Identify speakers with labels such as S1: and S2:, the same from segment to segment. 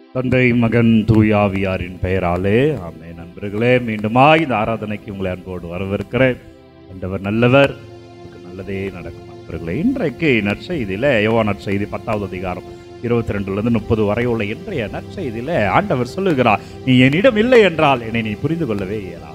S1: தந்தை மகன் தூயாவியாரின் பெயராலே ஆமே நண்பர்களே மீண்டுமாய் இந்த ஆராதனைக்கு உங்களை அன்போடு வரவேற்கிறேன் ஆண்டவர் நல்லவர் உங்களுக்கு நல்லதே நடக்கும் நண்பர்களே இன்றைக்கு நற்செய்தியில யோவா நற்செய்தி பத்தாவது அதிகாரம் இருபத்தி ரெண்டுலேருந்து முப்பது வரை உள்ள இன்றைய நற்செய்தியில ஆண்டவர் சொல்லுகிறார் நீ என்னிடம் இல்லை என்றால் என்னை நீ புரிந்து கொள்ளவே இயலாது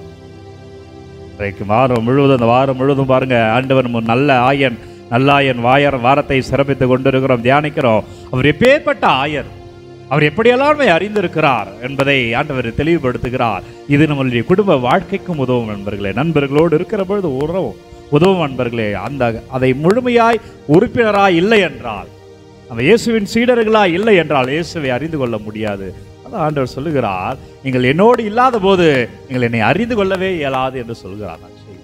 S1: இன்றைக்கு வாரம் முழுவதும் அந்த வாரம் முழுவதும் பாருங்க ஆண்டவர் நம்ம நல்ல ஆயன் நல்லாயன் வாயர் வாரத்தை சிறப்பித்துக் கொண்டிருக்கிறோம் தியானிக்கிறோம் அவர் எப்பேற்பட்ட ஆயர் அவர் எப்படியெல்லாம் நம்மை அறிந்திருக்கிறார் என்பதை ஆண்டவர் தெளிவுபடுத்துகிறார் இது நம்மளுடைய குடும்ப வாழ்க்கைக்கும் உதவும் நண்பர்களே நண்பர்களோடு இருக்கிற பொழுது உறவும் உதவும் நண்பர்களே அந்த அதை முழுமையாய் உறுப்பினராய் இல்லை என்றால் நம்ம இயேசுவின் சீடர்களாய் இல்லை என்றால் இயேசுவை அறிந்து கொள்ள முடியாது அதான் ஆண்டவர் சொல்லுகிறார் நீங்கள் என்னோடு இல்லாத போது நீங்கள் என்னை அறிந்து கொள்ளவே இயலாது என்று சொல்கிறார் நற்செய்தி.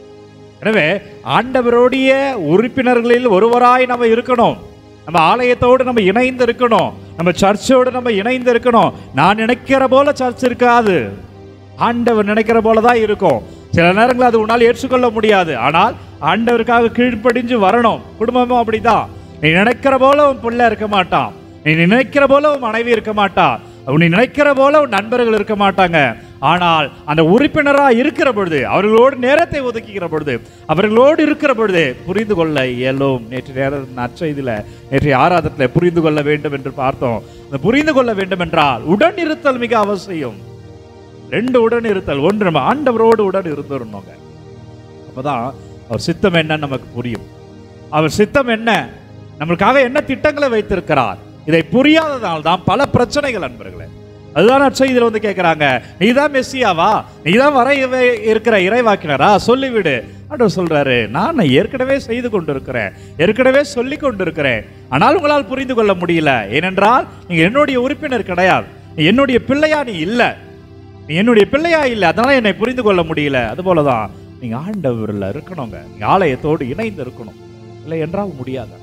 S1: எனவே ஆண்டவருடைய உறுப்பினர்களில் ஒருவராய் நம்ம இருக்கணும் நம்ம ஆலயத்தோடு நம்ம இணைந்து இருக்கணும் நம்ம சர்ச்சோடு நம்ம இணைந்து இருக்கணும் நான் நினைக்கிற போல சர்ச் இருக்காது ஆண்டவர் நினைக்கிற போல தான் இருக்கும் சில நேரங்களில் அது உன்னால் ஏற்றுக்கொள்ள முடியாது ஆனால் ஆண்டவருக்காக கீழ்ப்படிஞ்சு வரணும் குடும்பமும் அப்படிதான் நீ நினைக்கிற போல உன் பிள்ளை இருக்க மாட்டான் நீ நினைக்கிற போல உன் மனைவி இருக்க மாட்டா நீ நினைக்கிற போல உன் நண்பர்கள் இருக்க மாட்டாங்க ஆனால் அந்த உறுப்பினரா இருக்கிற பொழுது அவர்களோடு நேரத்தை ஒதுக்குகிற பொழுது அவர்களோடு இருக்கிற பொழுது புரிந்து கொள்ள இயலும் நேற்று நேர நற்செய்தியில நேற்றைய ஆராதத்தில் புரிந்து கொள்ள வேண்டும் என்று பார்த்தோம் அந்த புரிந்து கொள்ள வேண்டும் என்றால் உடன் இருத்தல் மிக அவசியம் ரெண்டு உடன் இருத்தல் ஒன்று நம்ம ஆண்டவரோடு உடன் இருந்துடணுங்க அப்பதான் அவர் சித்தம் என்னன்னு நமக்கு புரியும் அவர் சித்தம் என்ன நம்மளுக்காக என்ன திட்டங்களை வைத்திருக்கிறார் இதை புரியாததால் தான் பல பிரச்சனைகள் அன்பர்களே அதுதான் நற்செய்தியில் வந்து கேட்குறாங்க நீ தான் மெஸ்ஸியாவா நீ தான் வர இவ- இருக்கிற இறைவாக்கினரா சொல்லிவிடு ஆண்டவர் சொல்றாரு நான் ஏற்கனவே செய்து கொண்டிருக்கிறேன் ஏற்கனவே சொல்லி கொண்டிருக்கிறேன் ஆனால் உங்களால் புரிந்து கொள்ள முடியல ஏனென்றால் நீங்க என்னுடைய உறுப்பினர் கிடையாது நீ என்னுடைய பிள்ளையா நீ இல்லை நீ என்னுடைய பிள்ளையா இல்லை அதனால என்னை புரிந்து கொள்ள முடியல அதுபோல தான் நீங்க ஆண்டவரில் இருக்கணுங்க நீங்க ஆலயத்தோடு இணைந்து இருக்கணும் இல்லை என்றால் முடியாது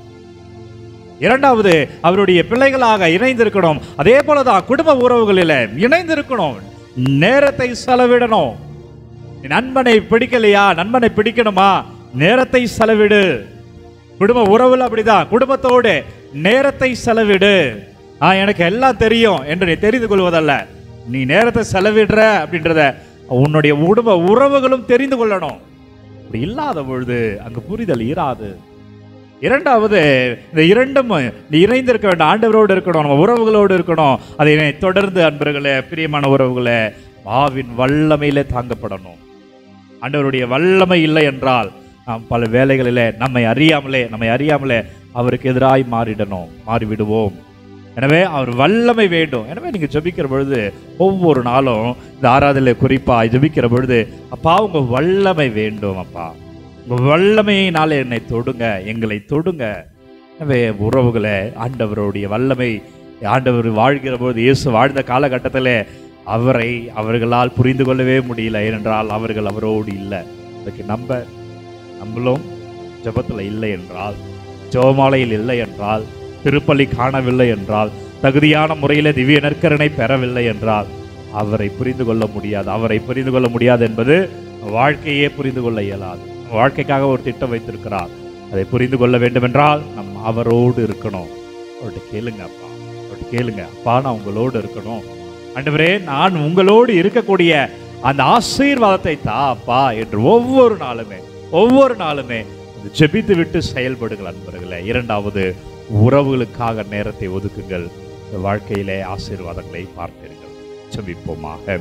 S1: இரண்டாவது அவருடைய பிள்ளைகளாக இணைந்திருக்கணும் அதே போலதான் குடும்ப உறவுகளில் இணைந்திருக்கணும் நேரத்தை செலவிடணும் நீ நண்பனை பிடிக்கலையா நண்பனை பிடிக்கணுமா நேரத்தை செலவிடு குடும்ப உறவுல அப்படிதான் குடும்பத்தோடு நேரத்தை செலவிடு ஆ எனக்கு எல்லாம் தெரியும் என்று நீ தெரிந்து கொள்வதல்ல நீ நேரத்தை செலவிடுற அப்படின்றத உன்னுடைய குடும்ப உறவுகளும் தெரிந்து கொள்ளணும் அப்படி இல்லாத பொழுது அங்கு புரிதல் இராது இரண்டாவது இந்த இரண்டும் நீ இணைந்திருக்க வேண்டும் ஆண்டவரோடு இருக்கணும் நம்ம உறவுகளோடு இருக்கணும் அதை தொடர்ந்து அன்பர்களே பிரியமான உறவுகளே மாவின் வல்லமையிலே தாங்கப்படணும் ஆண்டவருடைய வல்லமை இல்லை என்றால் நாம் பல வேலைகளிலே நம்மை அறியாமலே நம்மை அறியாமலே அவருக்கு எதிராய் மாறிடணும் மாறிவிடுவோம் எனவே அவர் வல்லமை வேண்டும் எனவே நீங்க ஜெபிக்கிற பொழுது ஒவ்வொரு நாளும் இந்த ஆராதனை குறிப்பா ஜெபிக்கிற பொழுது அப்பா உங்க வல்லமை வேண்டும் அப்பா உங்க வல்லமையினால என்னை தொடுங்க எங்களை தொடுங்க எனவே உறவுகளை ஆண்டவருடைய வல்லமை ஆண்டவர் வாழ்கிற போது இயேசு வாழ்ந்த காலகட்டத்தில் அவரை அவர்களால் புரிந்து கொள்ளவே முடியல ஏனென்றால் அவர்கள் அவரோடு இல்லை அதுக்கு நம்ப நம்மளும் ஜெபத்தில் இல்லை என்றால் ஜெபமாலையில் இல்லை என்றால் திருப்பலி காணவில்லை என்றால் தகுதியான முறையில் திவ்ய நற்கரனை பெறவில்லை என்றால் அவரை புரிந்து கொள்ள முடியாது அவரை புரிந்து கொள்ள முடியாது என்பது வாழ்க்கையே புரிந்து கொள்ள இயலாது வாழ்க்கைக்காக ஒரு திட்டம் வைத்திருக்கிறார் அதை புரிந்து கொள்ள வேண்டும் என்றால் நம் அவரோடு இருக்கணும் அவர்கிட்ட கேளுங்க அப்பா அவர்கிட்ட கேளுங்க அப்பா நான் உங்களோடு இருக்கணும் ஆண்டவரே நான் உங்களோடு இருக்கக்கூடிய அந்த ஆசீர்வாதத்தை தா அப்பா என்று ஒவ்வொரு நாளுமே ஒவ்வொரு நாளுமே அது ஜெபித்து விட்டு செயல்படுங்கள் அன்பர்களே இரண்டாவது உறவுகளுக்காக நேரத்தை ஒதுக்குங்கள் இந்த வாழ்க்கையிலே ஆசீர்வாதங்களை பார்ப்பீர்கள் ஜெபிப்போமாக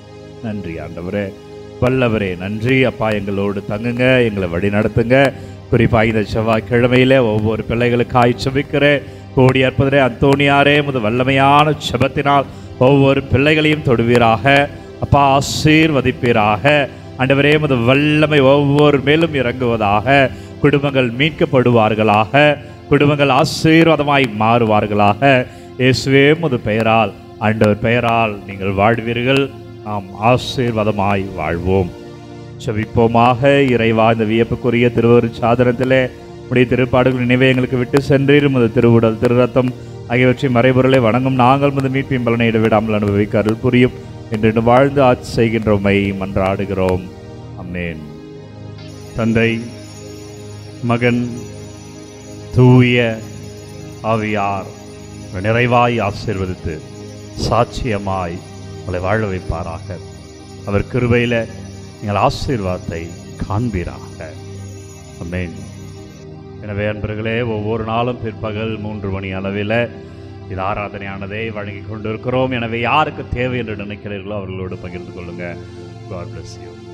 S1: நன்றி ஆண்டவரே வல்லவரே நன்றி அப்பா எங்களோடு தங்குங்க எங்களை வழி நடத்துங்க குறிப்பாக இந்த செவ்வாய்க்கிழமையிலே ஒவ்வொரு பிள்ளைகளுக்காய் செபிக்கிறேன் கோடி அற்புதரே அந்தோணியாரே முது வல்லமையான செபத்தினால் ஒவ்வொரு பிள்ளைகளையும் தொடுவீராக அப்பா ஆசீர்வதிப்பீராக ஆண்டவரே முது வல்லமை ஒவ்வொரு மேலும் இறங்குவதாக குடும்பங்கள் மீட்கப்படுவார்களாக குடும்பங்கள் ஆசீர்வாதமாய் மாறுவார்களாக இயேசுவே முது பெயரால் ஆண்டவர் பெயரால் நீங்கள் வாழ்வீர்கள் நாம் ஆசீர்வாதமாய் வாழ்வோம் செவிப்போமாக இறைவா இந்த வியப்புக்குரிய திருவரு சாதனத்திலே உடைய திருப்பாடுகள் நினைவை எங்களுக்கு விட்டு சென்றீர் முது திருவுடல் திருரத்தம் ஆகியவற்றை மறைபொருளை வணங்கும் நாங்கள் முது மீட்பின் பலனை இடைவிடாமல் அனுபவிக்க அருள் புரியும் என்று வாழ்ந்து ஆட்சி செய்கின்றோமை மன்றாடுகிறோம் அம்மேன் தந்தை மகன் தூய ஆவியார் நிறைவாய் ஆசீர்வதித்து சாட்சியமாய் உங்களை வாழ வைப்பாராக அவர் கிருபையில் நீங்கள் ஆசீர்வாதத்தை காண்பீராக அமேன் எனவே அன்பர்களே ஒவ்வொரு நாளும் பிற்பகல் மூன்று மணி அளவில் இது ஆராதனையானதை வழங்கி கொண்டிருக்கிறோம் எனவே யாருக்கு தேவை என்று நினைக்கிறீர்களோ அவர்களோடு பகிர்ந்து கொள்ளுங்க காட் bless you